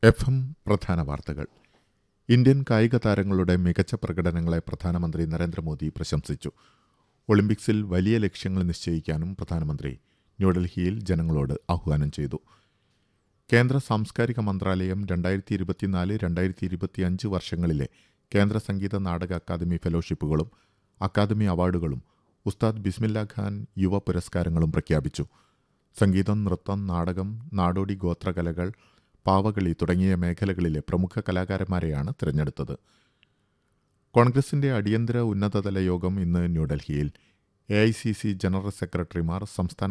F M പ്രധാന വാർത്തകൾ Indian കായിക താരങ്ങളുടെ മികച്ച പ്രകടനങ്ങളെ പ്രധാനമന്ത്രി നരേന്ദ്രമോദി പ്രശംസിച്ചു ഒളിമ്പിക്സിൽ വലിയ ലക്ഷ്യങ്ങൾ നിശ്ചയിക്കാനും പ്രധാനമന്ത്രി ന്യൂഡൽഹിയിൽ ജനങ്ങളോട് ആഹ്വാനം ചെയ്തു കേന്ദ്ര സാംസ്കാരിക മന്ത്രാലയം രണ്ടായിരത്തി ഇരുപത്തിനാല് രണ്ടായിരത്തി ഇരുപത്തിയഞ്ച് വർഷങ്ങളിലെ കേന്ദ്ര സംഗീത നാടക അക്കാദമി ഫെലോഷിപ്പുകളും അക്കാദമി അവാർഡുകളും ഉസ്താദ് ബിസ്മില്ല ഖാൻ യുവ പുരസ്കാരങ്ങളും പ്രഖ്യാപിച്ചു സംഗീതം നൃത്തം നാടകം നാടോടി ഗോത്രകലകൾ പാവകളി തുടങ്ങിയ മേഖലകളിലെ പ്രമുഖ കലാകാരന്മാരെയാണ് തിരഞ്ഞെടുത്തത് കോൺഗ്രസിന്റെ അടിയന്തര ഉന്നതതല യോഗം ഇന്ന് ന്യൂഡൽഹിയിൽ A I C C general സെക്രട്ടറിമാർ സംസ്ഥാന